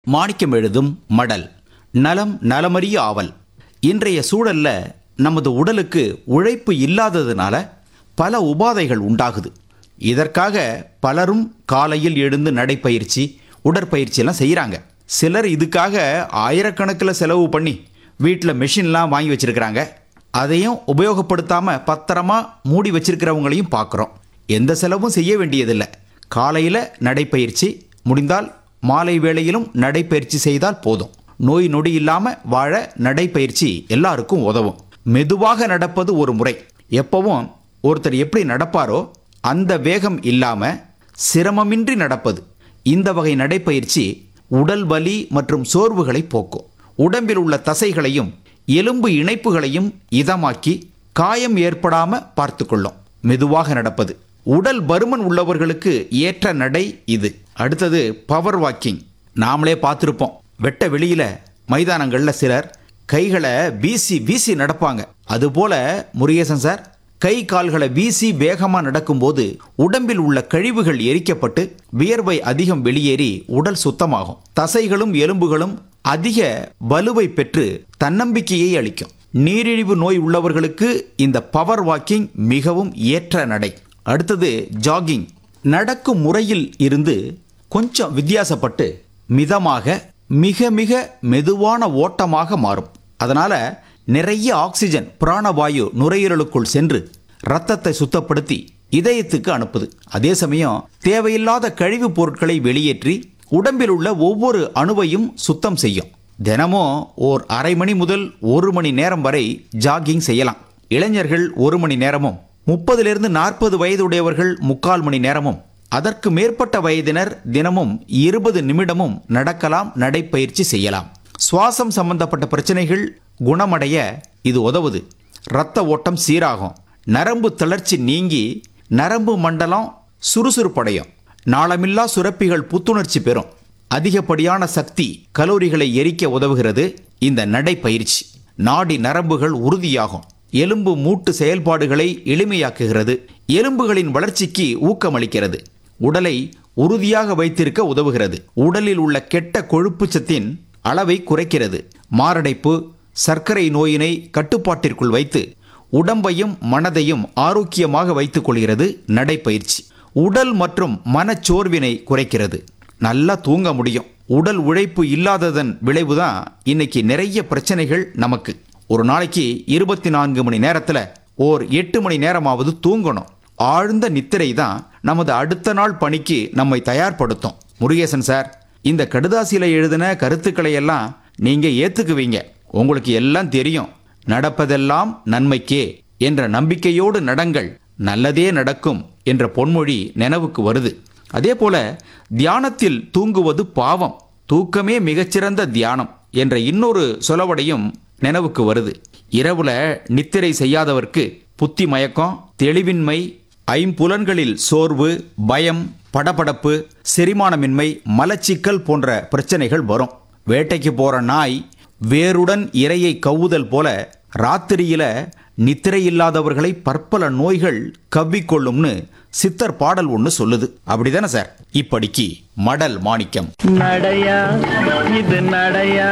மாணிக்கம் எழுதும் மடல் நலம் நலமறிய ஆவல் இன்றைய சூழல்ல நமது உடலுக்கு உழைப்பு இல்லாததுனால பல உபாதைகள் உண்டாகுது இதற்காக பலரும் காலையில் எழுந்து நடைப்பயிற்சி உடற்பயிற்சி எல்லாம் செய்கிறாங்க சிலர் இதுக்காக ஆயிரக்கணக்கில் செலவு பண்ணி வீட்டில் மெஷின்லாம் வாங்கி வச்சிருக்கிறாங்க அதையும் உபயோகப்படுத்தாம பத்திரமா மூடி வச்சிருக்கிறவங்களையும் பார்க்குறோம் எந்த செலவும் செய்ய வேண்டியதில்லை காலையில் நடைப்பயிற்சி முடிந்தால் மாலை வேளையிலும் நடைப்பயிற்சி செய்தால் போதும் நோய் நொடி இல்லாம வாழ நடைப்பயிற்சி எல்லாருக்கும் உதவும் மெதுவாக நடப்பது ஒரு முறை எப்பவும் ஒருத்தர் எப்படி நடப்பாரோ அந்த வேகம் இல்லாம சிரமமின்றி நடப்பது இந்த வகை நடைப்பயிற்சி உடல் வலி மற்றும் சோர்வுகளை போக்கும் உடம்பில் உள்ள தசைகளையும் எலும்பு இணைப்புகளையும் இதமாக்கி காயம் ஏற்படாம பார்த்துக்கொள்ளும் மெதுவாக நடப்பது உடல் பருமன் உள்ளவர்களுக்கு ஏற்ற நடை இது அடுத்தது பவர் வாக்கிங் நாமளே பார்த்துருப்போம் வெட்ட வெளியில மைதானங்கள்ல சிலர் கைகளை வீசி வீசி நடப்பாங்க அதுபோல முருகேசன் சார் கை கால்களை வீசி வேகமா நடக்கும்போது உடம்பில் உள்ள கழிவுகள் எரிக்கப்பட்டு வியர்வை அதிகம் வெளியேறி உடல் சுத்தமாகும் தசைகளும் எலும்புகளும் அதிக வலுவை பெற்று தன்னம்பிக்கையை அளிக்கும் நீரிழிவு நோய் உள்ளவர்களுக்கு இந்த பவர் வாக்கிங் மிகவும் ஏற்ற நடை அடுத்தது ஜாகிங் நடக்கும் முறையில் இருந்து கொஞ்சம் வித்தியாசப்பட்டு மிதமாக மிக மிக மெதுவான ஓட்டமாக மாறும் அதனால நிறைய ஆக்சிஜன் பிராணவாயு நுரையீரலுக்குள் சென்று ரத்தத்தை சுத்தப்படுத்தி இதயத்துக்கு அனுப்புது அதே சமயம் தேவையில்லாத கழிவுப் பொருட்களை வெளியேற்றி உடம்பில் உள்ள ஒவ்வொரு அணுவையும் சுத்தம் செய்யும் தினமும் ஓர் அரை மணி முதல் ஒரு மணி நேரம் வரை ஜாகிங் செய்யலாம் இளைஞர்கள் ஒரு மணி நேரமும் முப்பதிலிருந்து நாற்பது வயதுடையவர்கள் முக்கால் மணி நேரமும் அதற்கு மேற்பட்ட வயதினர் தினமும் இருபது நிமிடமும் நடக்கலாம் நடைப்பயிற்சி செய்யலாம் சுவாசம் சம்பந்தப்பட்ட பிரச்சனைகள் குணமடைய இது உதவுது இரத்த ஓட்டம் சீராகும் நரம்பு தளர்ச்சி நீங்கி நரம்பு மண்டலம் சுறுசுறுப்படையும் நாளமில்லா சுரப்பிகள் புத்துணர்ச்சி பெறும் அதிகப்படியான சக்தி கலோரிகளை எரிக்க உதவுகிறது இந்த நடைப்பயிற்சி நாடி நரம்புகள் உறுதியாகும் எலும்பு மூட்டு செயல்பாடுகளை எளிமையாக்குகிறது எலும்புகளின் வளர்ச்சிக்கு ஊக்கமளிக்கிறது உடலை உறுதியாக வைத்திருக்க உதவுகிறது உடலில் உள்ள கெட்ட கொழுப்புச்சத்தின் அளவை குறைக்கிறது மாரடைப்பு சர்க்கரை நோயினை கட்டுப்பாட்டிற்குள் வைத்து உடம்பையும் மனதையும் ஆரோக்கியமாக வைத்துக் கொள்கிறது நடைப்பயிற்சி உடல் மற்றும் மனச்சோர்வினை குறைக்கிறது நல்லா தூங்க முடியும் உடல் உழைப்பு இல்லாததன் விளைவுதான் இன்னைக்கு நிறைய பிரச்சனைகள் நமக்கு ஒரு நாளைக்கு இருபத்தி நான்கு மணி நேரத்துல ஓர் எட்டு மணி நேரமாவது தூங்கணும் ஆழ்ந்த நித்திரை தான் நமது அடுத்த நாள் பணிக்கு நம்மை தயார்படுத்தும் முருகேசன் சார் இந்த கடுதாசியில எழுதின கருத்துக்களை எல்லாம் நீங்க ஏத்துக்குவீங்க உங்களுக்கு எல்லாம் தெரியும் நடப்பதெல்லாம் நன்மைக்கே என்ற நம்பிக்கையோடு நடங்கள் நல்லதே நடக்கும் என்ற பொன்மொழி நினைவுக்கு வருது அதே போல தியானத்தில் தூங்குவது பாவம் தூக்கமே மிகச்சிறந்த தியானம் என்ற இன்னொரு சொலவடையும் நினைவுக்கு வருது இரவுல நித்திரை செய்யாதவர்க்கு புத்தி மயக்கம் தெளிவின்மை ஐம்புலன்களில் சோர்வு பயம் படபடப்பு செரிமானமின்மை மலச்சிக்கல் போன்ற பிரச்சனைகள் வரும் வேட்டைக்கு போற நாய் வேருடன் இரையை கவ்வுதல் போல ராத்திரியில நித்திரை இல்லாதவர்களை பற்பல நோய்கள் கவ்விக்கொள்ளும்னு சித்தர் பாடல் ஒன்று சொல்லுது அப்படிதானே சார் இப்படிக்கு மடல் மாணிக்கம் நடையா இது நடையா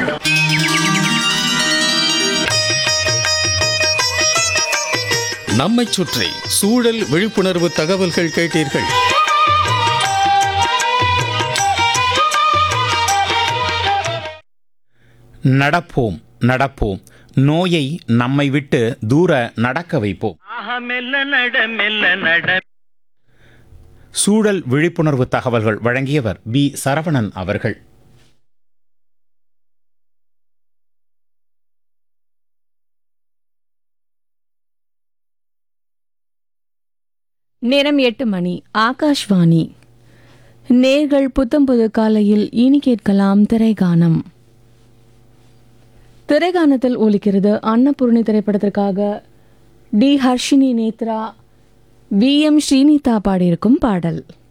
நம்மைச் சுற்றி சூழல் விழிப்புணர்வு தகவல்கள் கேட்டீர்கள் நடப்போம் நடப்போம் நோயை நம்மை விட்டு தூர நடக்க வைப்போம் ஆஹா மெல்ல நட மெல்ல நட சூழல் விழிப்புணர்வு தகவல்கள் வழங்கியவர் பி சரவணன் அவர்கள் நேரம் எட்டு மணி ஆகாஷ்வாணி நேர்கள் புத்தம் புது காலையில் இனி கேட்கலாம் திரைகானம் திரைகானத்தில் ஒலிக்கிறது அன்னபூர்ணி திரைப்படத்திற்காக T Harshini Nethra V M Srinitha பாடியிருக்கும் பாடல்